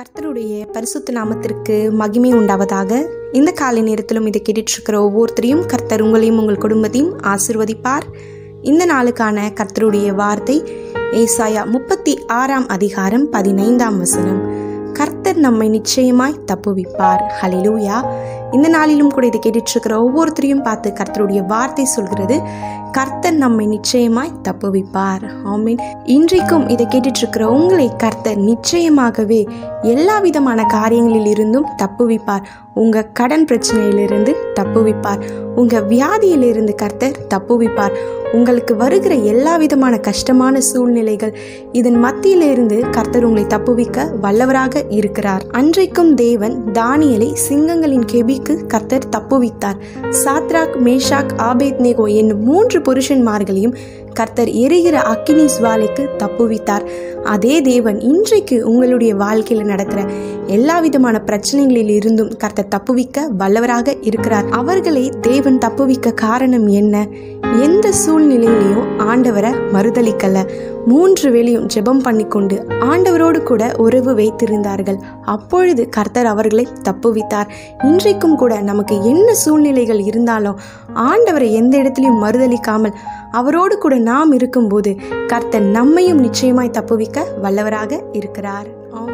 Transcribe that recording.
கர்த்தருடைய பரிசுத்த நாமத்திற்கு மகிமை உண்டாவதாக இந்த காலை நேரத்திலும் இதை கேட்டுட்ருக்கிற ஒவ்வொருத்தரையும் கர்த்தர் உங்களையும் உங்கள் குடும்பத்தையும் ஆசிர்வதிப்பார் இந்த நாளுக்கான கர்த்தருடைய வார்த்தை ஏசாயா முப்பத்தி ஆறாம் அதிகாரம் பதினைந்தாம் வசனம் கர்த்தர் நம்மை நிச்சயமாய் தப்புவிப்பார் ஹலிலூயா இந்த நாளிலும் கூட இதை கேட்டுட்ருக்கிற ஒவ்வொருத்தரையும் பார்த்து கர்த்தருடைய வார்த்தை சொல்கிறது கர்த்தர் நம்மை நிச்சயமாய் தப்புவிப்பார் ஆமீன் இன்றைக்கும் இதை கேட்டுட்ருக்கிற உங்களை கர்த்தர் நிச்சயமாகவே எல்லா விதமான காரியங்களில் இருந்தும் தப்புவிப்பார் உங்கள் கடன் பிரச்சனையிலிருந்து தப்புவிப்பார் உங்கள் வியாதியிலிருந்து கர்த்தர் தப்புவிப்பார் உங்களுக்கு வருகிற எல்லா விதமான கஷ்டமான சூழ்நிலைகள் இதன் மத்தியிலிருந்து கர்த்தர் உங்களை தப்புவிக்க வல்லவராக இருக்கிறார் அன்றைக்கும் தேவன் தானியலை சிங்கங்களின் கெபிக்கு கர்த்தர் தப்புவித்தார் சாத்ராக் மேஷாக் ஆபேத் நேகோ என்னும் மூன்று புருஷன்மார்களையும் கர்த்தர் எரிகிற அக்கினி சுவாலைக்கு தப்புவித்தார் அதே தேவன் இன்றைக்கு உங்களுடைய வாழ்க்கையில் நடக்கிற எல்லா விதமான பிரச்சனைகளில் இருந்தும் கர்த்தர் தப்புவிக்க வல்லவராக இருக்கிறார் அவர்களை தேவன் தப்புவிக்க காரணம் என்ன எந்த சூழ்நிலையிலையும் ஆண்டவரை மறுதளிக்கல மூன்று வேளையும் ஜெபம் பண்ணிக்கொண்டு ஆண்டவரோடு கூட உறவு வைத்திருந்தார்கள் அப்பொழுது கர்த்தர் அவர்களை தப்புவித்தார் இன்றைக்கும் கூட நமக்கு என்ன சூழ்நிலைகள் இருந்தாலும் ஆண்டவரை எந்த இடத்துலையும் மறுதளிக்காமல் அவரோடு கூட நாம் இருக்கும்போது கர்த்தர் நம்மையும் நிச்சயமாய் தப்புவிக்க வல்லவராக இருக்கிறார் ஆமென்.